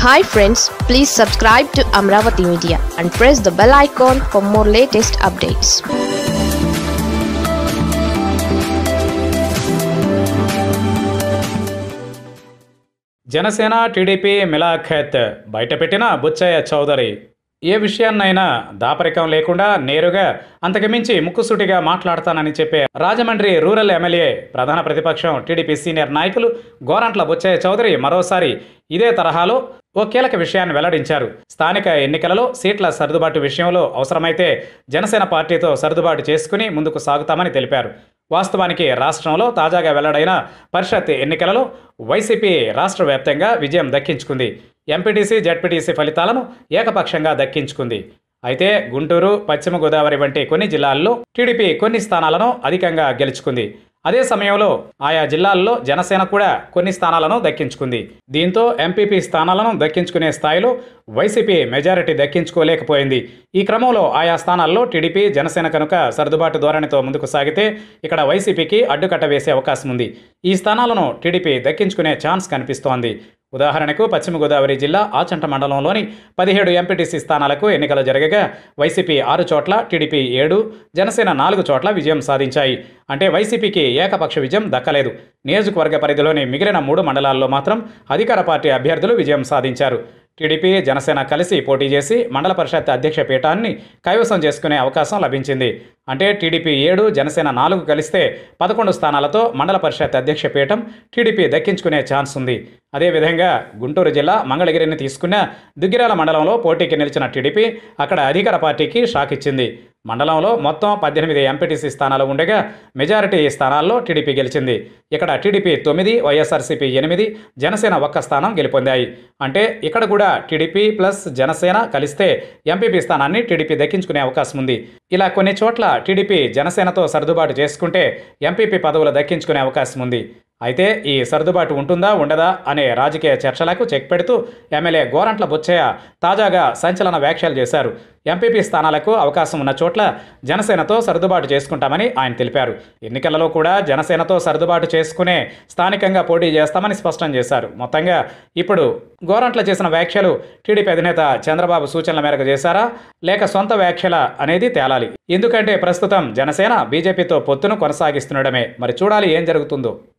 hi friends please subscribe to Amaravati media and press the bell icon for more latest updates Janasena TDP మిలాఖత్ బయటపెట్టిన బుచ్చయ్య చౌదరి ఏ విషయాన్నైనా దాపరికం లేకుండా నేరుగా అంతకుమించి ముక్కుసూటిగా మాట్లాడతానని చెప్పే రాజమండ్రి రూరల్ ఎమ్మెల్యే ప్రధాన ప్రతిపక్షం టీడీపీ సీనియర్ నాయకులు గోరంట్ల బుచ్చయ్య చౌదరి మరోసారి ఇదే తరహాలో ఓ కీలక విషయాన్ని వెల్లడించారు స్థానిక ఎన్నికలలో సీట్ల సర్దుబాటు విషయంలో అవసరమైతే జనసేన పార్టీతో సర్దుబాటు చేసుకుని ముందుకు సాగుతామని తెలిపారు వాస్తవానికి రాష్ట్రంలో తాజాగా వెల్లడైన పరిషత్ ఎన్నికలలో వైసీపీ రాష్ట్ర వ్యాప్తంగా విజయం దక్కించుకుంది ఎంపీటీసీ జడ్పీటీసీ ఫలితాలను ఏకపక్షంగా దక్కించుకుంది అయితే గుంటూరు పశ్చిమ గోదావరి వంటి కొన్ని జిల్లాల్లో టీడీపీ కొన్ని స్థానాలను అధికంగా గెలుచుకుంది అదే సమయంలో ఆయా జిల్లాల్లో జనసేన కూడా కొన్ని స్థానాలను దక్కించుకుంది దీంతో ఎంపీపీ స్థానాలను దక్కించుకునే స్థాయిలో వైసీపీ మెజారిటీ దక్కించుకోలేకపోయింది ఈ క్రమంలో ఆయా స్థానాల్లో టీడీపీ జనసేన కనుక సర్దుబాటు ధోరణితో ముందుకు సాగితే ఇక్కడ వైసీపీకి అడ్డుకట్ట వేసే అవకాశం ఉంది ఈ స్థానాలను టీడీపీ దక్కించుకునే ఛాన్స్ కనిపిస్తోంది ఉదాహరణకు పశ్చిమ గోదావరి జిల్లా ఆచంట మండలంలోని పదిహేడు ఎంపీటీసీ స్థానాలకు ఎన్నికలు జరగగా వైసీపీ ఆరు చోట్ల టీడీపీ ఏడు జనసేన నాలుగు చోట్ల విజయం సాధించాయి అంటే వైసీపీకి ఏకపక్ష విజయం దక్కలేదు నియోజకవర్గ పరిధిలోని మిగిలిన మూడు మండలాల్లో మాత్రం అధికార పార్టీ అభ్యర్థులు విజయం సాధించారు టీడీపీ జనసేన కలిసి పోటీ చేసి మండల పరిషత్ అధ్యక్ష పీఠాన్ని కైవసం చేసుకునే అవకాశం లభించింది అంటే టీడీపీ ఏడు జనసేన నాలుగు కలిస్తే పదకొండు స్థానాలతో మండల పరిషత్ అధ్యక్ష పీఠం టీడీపీ దక్కించుకునే ఛాన్స్ ఉంది అదేవిధంగా గుంటూరు జిల్లా మంగళగిరిని తీసుకున్న దుగ్గిరాల మండలంలో పోటీకి నిలిచిన టీడీపీ అక్కడ అధికార పార్టీకి షాక్ ఇచ్చింది మండలంలో మొత్తం పద్దెనిమిది ఎంపీటీసీ స్థానాలు ఉండగా మెజారిటీ స్థానాల్లో టీడీపీ గెలిచింది ఇక్కడ టీడీపీ తొమ్మిది వైఎస్ఆర్సీపీ ఎనిమిది జనసేన ఒక్క స్థానం గెలుపొందాయి అంటే ఇక్కడ కూడా టీడీపీ ప్లస్ జనసేన కలిస్తే ఎంపీపీ స్థానాన్ని టీడీపీ దక్కించుకునే అవకాశం ఉంది ఇలా కొన్ని చోట్ల టీడీపీ జనసేనతో సర్దుబాటు చేసుకుంటే ఎంపీపీ పదవులు దక్కించుకునే అవకాశం ఉంది అయితే ఈ సర్దుబాటు ఉంటుందా ఉండదా అనే రాజకీయ చర్చలకు చెక్ పెడుతూ ఎమ్మెల్యే గోరంట్ల బుచ్చయ్య తాజాగా సంచలన వ్యాఖ్యలు చేశారు ఎంపీపీ స్థానాలకు అవకాశం ఉన్న చోట్ల జనసేనతో సర్దుబాటు చేసుకుంటామని ఆయన తెలిపారు ఎన్నికలలో కూడా జనసేనతో సర్దుబాటు చేసుకునే స్థానికంగా పోటీ చేస్తామని స్పష్టం చేశారు మొత్తంగా ఇప్పుడు గోరంట్ల చేసిన వ్యాఖ్యలు టీడీపీ అధినేత చంద్రబాబు సూచనల మేరకు చేశారా లేక సొంత వ్యాఖ్యల అనేది తేలాలి ఎందుకంటే ప్రస్తుతం జనసేన బీజేపీతో పొత్తును కొనసాగిస్తుండడమే మరి చూడాలి ఏం జరుగుతుందో